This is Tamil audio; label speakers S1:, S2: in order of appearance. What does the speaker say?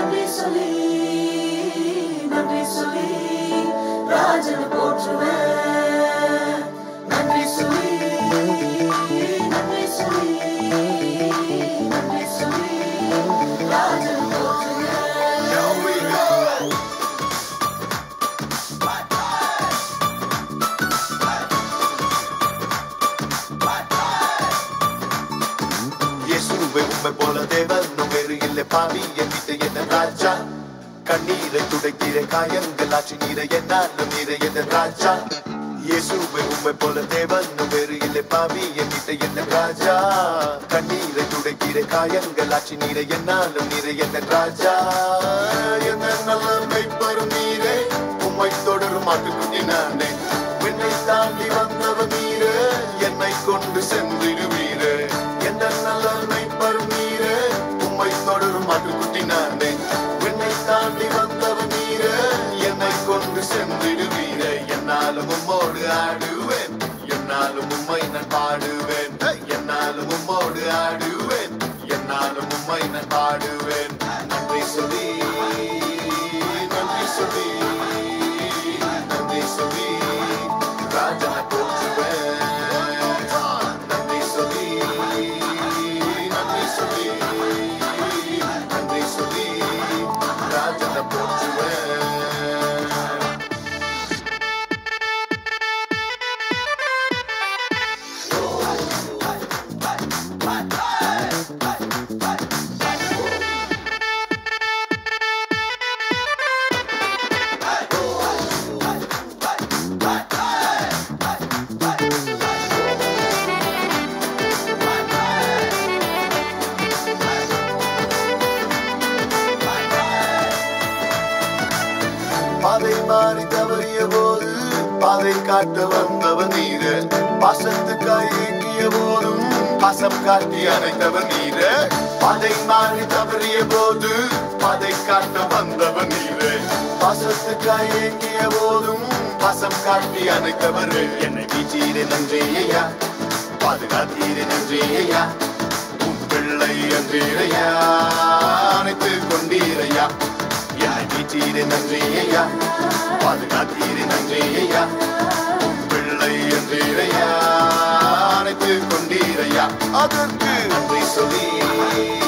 S1: நன்றி சொல்லி நன்றி சொல்லி ராஜனை போற்றுவேன் நன்றி சொல்லி நன்றி சொல்லி நன்றி சொல்லி ராஜனை போற்றுவேன்
S2: Here we go. இயேசுவே உம்மை போல தேவனும் வேறு இல்லை பாவி என்கிட்ட என்ன ராஜா கண்ணீரை துடைக்கிற காயங்கள் ஆட்சி நீரை என்னாலும் நீரை என்ன ராஜா இயேசுவே உம்மை போல தேவனும் வேறு இல்லை பாவி என்கிட்ட என்ன ராஜா கண்ணீரை துடைக்கிற காயங்கள் ஆட்சி நீரை என்னாலும் நீரை என்ன ராஜா என்ன நல்ல மெய்ப்பரும் நீரே உம்மை தொடரும் மாட்டுக்குட்டி நானே என்னை தாண்டி வந்தவர் நீரே என்னை கொண்டு சென்றிடுவீரே எந்த நல்ல மெய்ப்பரும் நீரே உம்மை தொடரும் மாட்டுக்குட்டி நானே என்னை தாண்டி வந்தவர் நீரே என்னை கொண்டு சென்றிடுவீரே என்னாலும் உம்மோடு ஆடுவேன் என்னாலும் உம்மை நான் பாடுவேன் என்னாலும் உம்மோடு ஆடுவேன் என்னாலும் உம்மை நான் பாடுவேன் நன்றி சொல்லி நன்றி சொல்லி நன்றி சொல்லி ராஜனை போற்றுவேன் நன்றி சொல்லி நன்றி சொல்லி நன்றி சொல்லி ராஜனை போற்றுவேன் பாதை மாறி தவறிய போது பாதை காட்ட வந்தவன் நீரு பாசத்துக்காய் இயங்கிய போதும் பாசம் காட்டி அணைத்தவன் நீரு பாதை மாறி தவறிய போது பாதை காட்ட வந்தவன் நீரு பாசத்துக்காய் இயங்கிய போதும் பாசம் காட்டி அணைத்தவர் என்னை வீச்சீரே நன்றி ஐயா பாதுகாத்தீரே நன்றி ஐயா உன் பிள்ளை அன்றீரையா அணைத்து கொண்டீரையா என்னை வீச்சீரே நன்றி ஐயா பாதுகாத்தீரே நன்றி ஐயா உன் பிள்ளை அன்றீரையா அணைத்து கொண்டீரையா அதற்கு நன்றி சொல்லி